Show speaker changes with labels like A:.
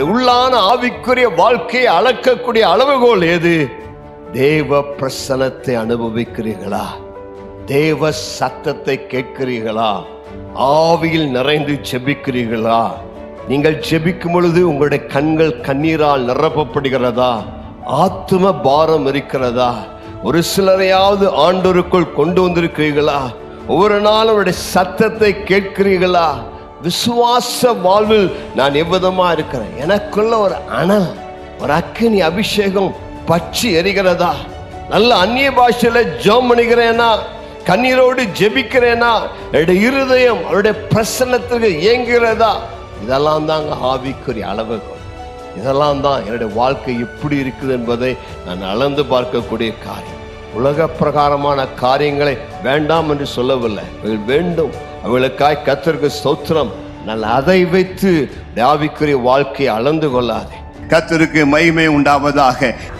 A: உங்களுடைய உள்ளான ஆவிக்குரிய வாழ்க்கையை அளக்கக்கூடிய அளவுகோல் ஏது தேவ பிரசனத்தை அனுபவிக்கிறீர்களா தேவ சத்தத்தை கேட்கிறீர்களா ஆவியில் நிறைந்து ஜெபிக்கிறீர்களா நீங்கள் ஜெபிக்கும் பொழுது உங்களுடைய கண்கள் கண்ணீரால் நிரப்பப்படுகிறதா ஆத்தும பாரம் இருக்கிறதா ஒரு சிலரையாவது ஆண்டோருக்குள் கொண்டு வந்திருக்கிறீர்களா ஒவ்வொரு நாளும் அவருடைய சத்தத்தை கேட்கிறீர்களா விசுவாச வாழ்வில் நான் எவ்விதமா இருக்கிறேன் எனக்குள்ள ஒரு அனல் ஒரு அக்கினி அபிஷேகம் பற்றி எரிகிறதா நல்ல அந்நிய பாஷையில ஜெபம் பண்ணிக்கிறேனா கண்ணீரோடு ஜெபிக்கிறேனா என்னுடைய இருதயம் அவருடைய பிரசன்னத்துக்கு இயங்குகிறதா இதெல்லாம் தாங்க ஆவிக்குரிய அளவுகள் இதெல்லாம் தான் என்னுடைய வாழ்க்கை எப்படி இருக்குது என்பதை நான் அளந்து பார்க்கக்கூடிய காரியம் உலக பிரகாரமான காரியங்களை வேண்டாம் என்று சொல்லவில்லை அவைகள் வேண்டும் அவளுக்காய் கத்தருக்கு ஸ்தோத்திரம் நான் அதை வைத்து ஆவிக்குரிய வாழ்க்கையை அளந்து கொள்ளாதே
B: கர்த்தருக்கு மகிமை உண்டாவதாக